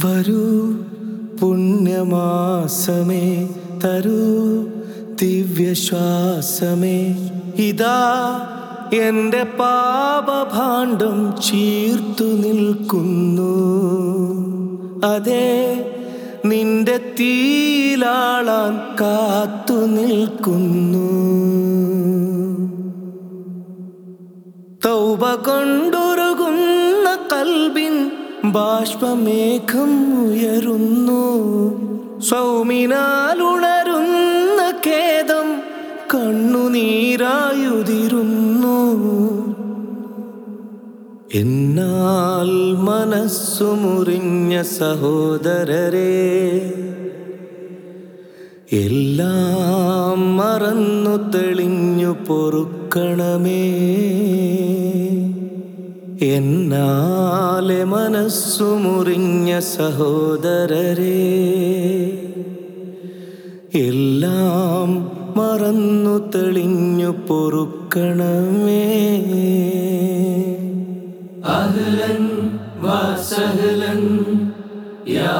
വരൂ പുണ്യമാസമേ തരൂ ദിവ്യശ്വാസമേ ഇതാ എന്റെ പാപഭാണ്ഡം ചീർത്തു നിൽക്കുന്നു അതെ നിന്റെ തീലാളാൻ കാത്തു നിൽക്കുന്നു തൗബ കൊണ്ടൊരുകുന്ന കൽബിൻ ബാഷ്പമേഘം ഉയരുന്നു സൗമിനാലുണരുന്ന ഖേദം കണ്ണുനീരായുതിരുന്നു എന്നാൽ മനസ്സു മുറിഞ്ഞ സഹോദരരെ എല്ലാം മറന്നു തെളിഞ്ഞു പൊറുക്കണമേ എന്നാലെ മനസ്സു മുറിഞ്ഞ സഹോദരരെ എല്ലാം മറന്നു തെളിഞ്ഞു പൊറുക്കണമേ أهلا وسهلا يا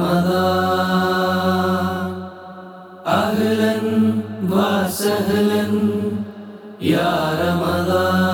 رمضان أهلا وسهلا يا رمضان